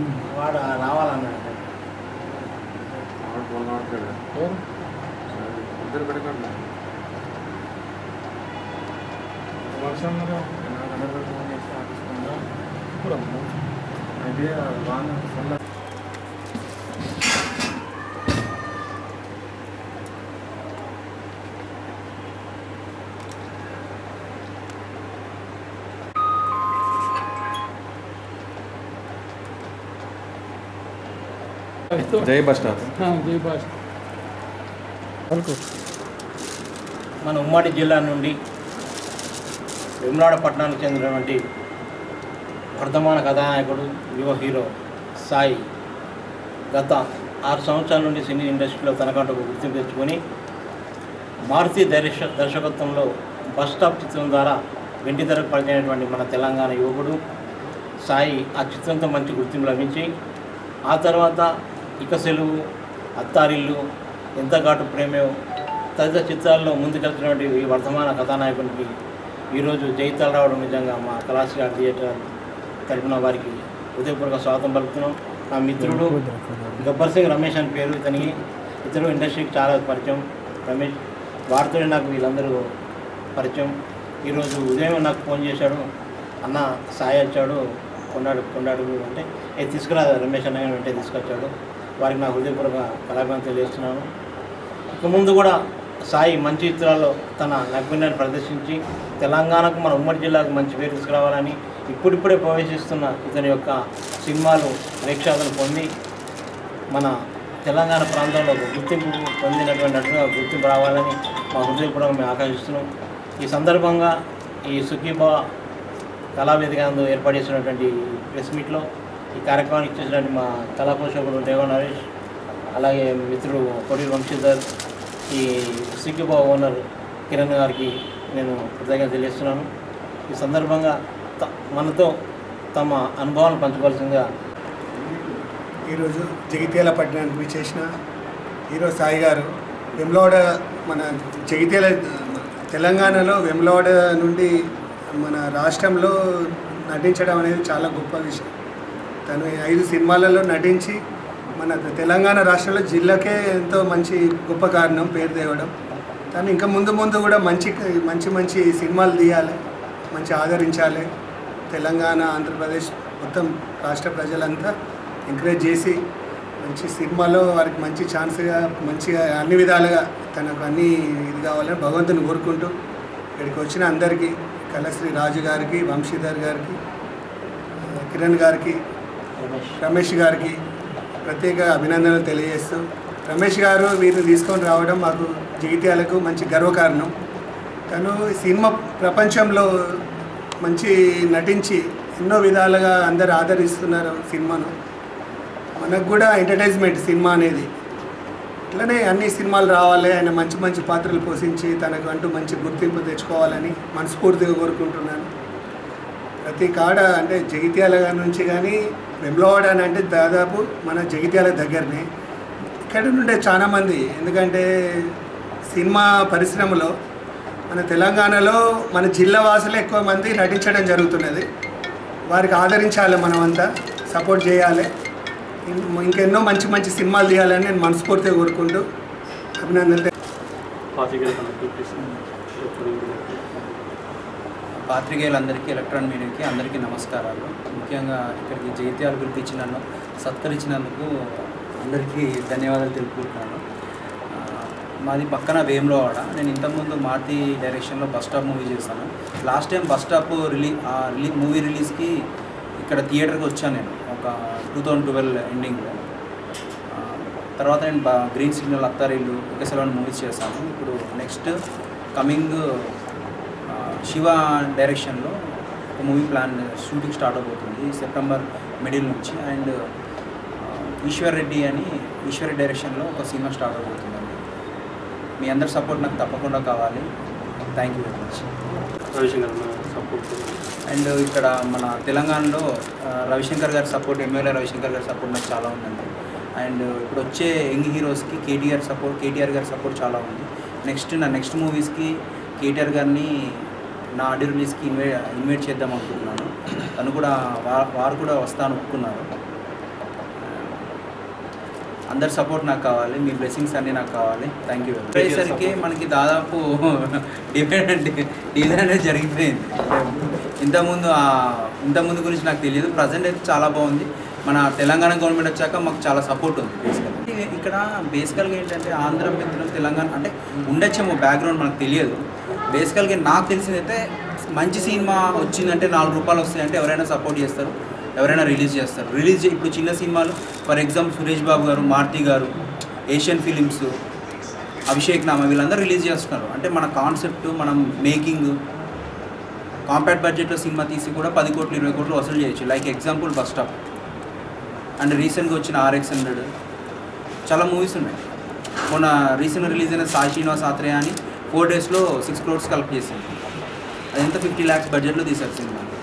వాడు రావాలన్నాడు ఇద్దరు పెడకండి వర్షం మరి ఇప్పుడు అయితే వాన చల్ల జై బస్ స్టాప్ జై భాష మన ఉమ్మడి జిల్లా నుండి వేములాడ పట్టణానికి చెందినటువంటి వర్ధమాన కథానాయకుడు యువ హీరో సాయి గత ఆరు సంవత్సరాల నుండి సినీ ఇండస్ట్రీలో తనకంటూ ఒక గుర్తింపు తెచ్చుకొని మారుతి దర్శ దర్శకత్వంలో బస్ స్టాప్ చిత్రం ద్వారా వెండి ధరకు పలికినటువంటి మన తెలంగాణ యువకుడు సాయి ఆ చిత్రంతో మంచి గుర్తింపు లభించి ఆ తర్వాత ఇక సెలువు అత్తారిల్లు ఎంత ఘాటు ప్రేమే తదితర చిత్రాల్లో ముందుకెళ్తున్నటువంటి ఈ వర్ధమాన కథానాయకునికి ఈరోజు జయితాలు రావడం నిజంగా మా కళాశ్రీ ఆర్ట్ థియేటర్ తరపున వారికి హృదయపూర్వక స్వాగతం పలుకుతున్నాం నా మిత్రుడు గబ్బర్ సింగ్ రమేష్ అని పేరు ఇతనికి ఇతడు ఇండస్ట్రీకి చాలా పరిచయం రమేష్ వారితోనే నాకు వీళ్ళందరూ పరిచయం ఈరోజు ఉదయం నాకు ఫోన్ చేశాడు అన్న సాయి వచ్చాడు కొన్నాడు కొన్నాడు అంటే ఏ తీసుకురా రమేష్ అన్న గారు వెంటనే తీసుకొచ్చాడు వారికి నా హృదయపూర్వక కళాభిమానం తెలియజేస్తున్నాను ఇక ముందు కూడా సాయి మంచి చిత్రాల్లో తన నైపుణ్యాన్ని ప్రదర్శించి తెలంగాణకు మన ఉమ్మడి జిల్లాకు మంచి పేరు తీసుకురావాలని ఇప్పుడిప్పుడే ప్రవేశిస్తున్న ఇతని యొక్క సినిమాలు ప్రేక్షకులు పొంది మన తెలంగాణ ప్రాంతంలో ఒక గుర్తింపు పొందినటువంటి నటుగా గుర్తింపు రావాలని మా హృదయపూర్వకంగా మేము ఆకాంక్షిస్తున్నాం ఈ సందర్భంగా ఈ సుఖీబా కళావేదిక నందు ఏర్పాటు చేసినటువంటి ప్రెస్ మీట్లో ఈ కార్యక్రమానికి చేసినటువంటి మా కళా పోషకుడు దేవ నరేష్ అలాగే మిత్రుడు కొడి వంశీధర్ ఈ సుఖీబా ఓనర్ కిరణ్ గారికి నేను కృతజ్ఞత తెలియజేస్తున్నాను ఈ సందర్భంగా త- మనతో తమ అనుభవాలను పంచుకోవాల్సిందిగా ఈరోజు జగిత్యాల పట్టణానికి విచ్చేసిన హీరో సాయి గారు వెమ్లవాడ మన జగిత్యాల తెలంగాణలో వెమ్లవాడ నుండి మన రాష్ట్రంలో నటించడం అనేది చాలా గొప్ప విషయం తను ఐదు సినిమాలలో నటించి మన తెలంగాణ రాష్ట్రంలో జిల్లాకే ఎంతో మంచి గొప్ప కారణం పేరు తేవడం తను ఇంకా ముందు ముందు కూడా మంచి మంచి మంచి సినిమాలు తీయాలి మంచి ఆదరించాలి తెలంగాణ ఆంధ్రప్రదేశ్ మొత్తం రాష్ట్ర ప్రజలంతా ఎంకరేజ్ చేసి మంచి సినిమాలో వారికి మంచి ఛాన్స్గా మంచిగా అన్ని విధాలుగా తనకు అన్ని ఇది కావాలని భగవంతుని కోరుకుంటూ ఇక్కడికి వచ్చిన అందరికీ కలశ్రీ రాజు గారికి వంశీధర్ గారికి ఆ, కిరణ్ గారికి రమేష్ రమేష్ గారికి ప్రత్యేక అభినందనలు తెలియజేస్తూ రమేష్ గారు వీరిని తీసుకొని రావడం మాకు జగిత్యాలకు మంచి గర్వకారణం తను సినిమా ప్రపంచంలో మంచి నటించి ఎన్నో విధాలుగా అందరు ఆదరిస్తున్నారు సినిమాను మనకు కూడా ఎంటర్టైన్మెంట్ సినిమా అనేది ఇట్లనే అన్ని సినిమాలు రావాలి ఆయన మంచి మంచి పాత్రలు పోషించి తనకు అంటూ మంచి గుర్తింపు తెచ్చుకోవాలని మనస్ఫూర్తిగా కోరుకుంటున్నాను ప్రతి కాడ అంటే జగిత్యాల నుంచి కానీ వెమ్లవాడ అని అంటే దాదాపు మన జగిత్యాల దగ్గరనే ఇక్కడ నుండే చాలామంది ఎందుకంటే సినిమా పరిశ్రమలో మన తెలంగాణలో మన జిల్లా వాసులు ఎక్కువ మంది నటించడం జరుగుతున్నది వారికి ఆదరించాలి మనమంతా సపోర్ట్ చేయాలి ఇం- ఇంకెన్నో మంచి మంచి సినిమాలు తీయాలని నేను మనస్ఫూర్తిగా కోరుకుంటూ అభినందనలు పాత్రికేయులందరికీ ఎలక్ట్రానిక్ మీడియాకి అందరికీ నమస్కారాలు ముఖ్యంగా ఇక్కడికి జైత్యాలు పిలిపించి నన్ను సత్కరించినందుకు అందరికీ ధన్యవాదాలు తెలుపుకుంటున్నాను ఆ, మాది పక్కన వేములవాడ నేను ఇంతకుముందు మారుతి డైరెక్షన్లో బస్ స్టాప్ మూవీ చేశాను లాస్ట్ టైం బస్ స్టాప్ రిలీ రిలీ మూవీ రిలీజ్కి ఇక్కడ థియేటర్కి వచ్చాను నేను ఒక టూ థౌజండ్ ట్వెల్వ్ ఎండింగ్లో తర్వాత నేను బా గ్రీన్ సిగ్నల్ అత్తారిల్లు ఇక సెలవన్ మూవీస్ చేశాను ఇప్పుడు నెక్స్ట్ కమింగ్ ఆ, శివ డైరెక్షన్లో ఒక మూవీ ప్లాన్ షూటింగ్ స్టార్ట్ అవబోతుంది సెప్టెంబర్ మిడిల్ నుంచి అండ్ ఈశ్వర్ రెడ్డి అని ఈశ్వర్ రెడ్డి డైరెక్షన్లో ఒక సినిమా స్టార్ట్ అవబోతుందండి మీ అందరి సపోర్ట్ నాకు తప్పకుండా కావాలి thank you very much and ఇక్కడ మన తెలంగాణలో ఆ, రవిశంకర్ గారి సపోర్ట్ ఎమ్మెల్యే రవిశంకర్ గారి సపోర్ట్ నాకు చాలా ఉందండి అండ్ ఇప్పుడు వచ్చే యంగ్ హీరోస్కి కేటీఆర్ సపోర్ట్ కేటీఆర్ గారి సపోర్ట్ చాలా ఉంది నెక్స్ట్ నా నెక్స్ట్ మూవీస్కి కేటీఆర్ గారిని నా ఆడియో రిలీజ్కి ఇన్వైట్ ఇన్వైట్ చేద్దాం అనుకుంటున్నాను తను కూడా వా- వారు కూడా వస్తాను ఒప్పుకున్నారు అందరి సపోర్ట్ నాకు కావాలి మీ బ్లెస్సింగ్స్ అన్నీ నాకు కావాలి థ్యాంక్ యూ అయ్యేసరికి మనకి దాదాపు డివైడ్ డీల్ అనేది జరిగిపోయింది ఇంతకుముందు ఆ- ఇంతకుముందు గురించి నాకు తెలియదు ప్రజెంట్ అయితే చాలా బాగుంది మన తెలంగాణ గవర్నమెంట్ వచ్చాక మాకు చాలా సపోర్ట్ ఉంది బేసికల్గా ఇక్కడ బేసికల్గా ఏంటంటే ఆంధ్ర మిత్రం తెలంగాణ అంటే ఉండొచ్చేమో బ్యాక్గ్రౌండ్ మనకు తెలియదు బేసికల్గా నాకు తెలిసిందైతే మంచి సినిమా వచ్చిందంటే నాలుగు రూపాయలు వస్తాయంటే ఎవరైనా సపోర్ట్ చేస్తారు ఎవరైనా రిలీజ్ చేస్తారు రిలీజ్ ఇప్పుడు చిన్న సినిమాలు ఫర్ ఎగ్జాంపుల్ సురేష్ బాబు గారు మారుతి గారు ఏషియన్ ఫిలిమ్స్ అభిషేక్ నామా వీళ్ళందరూ రిలీజ్ చేస్తున్నారు అంటే మన కాన్సెప్ట్ మనం మేకింగ్ కాంపాక్ట్ బడ్జెట్లో సినిమా తీసి కూడా పది కోట్లు ఇరవై కోట్లు వసూలు చేయొచ్చు like example bus stop and రీసెంట్గా వచ్చిన ఆర్ఎక్స్ హండ్రెడ్ చాలా మూవీస్ ఉన్నాయి మొన్న రీసెంట్గా రిలీజ్ అయిన సాయి శ్రీనివాస్ ఆత్రేయ అని ఫోర్ డేస్లో సిక్స్ క్రోర్స్ కలెక్ట్ చేసింది అది ఎంత ఫిఫ్టీ ల్యాక్స్ బడ్జెట్లో తీశారు సినిమా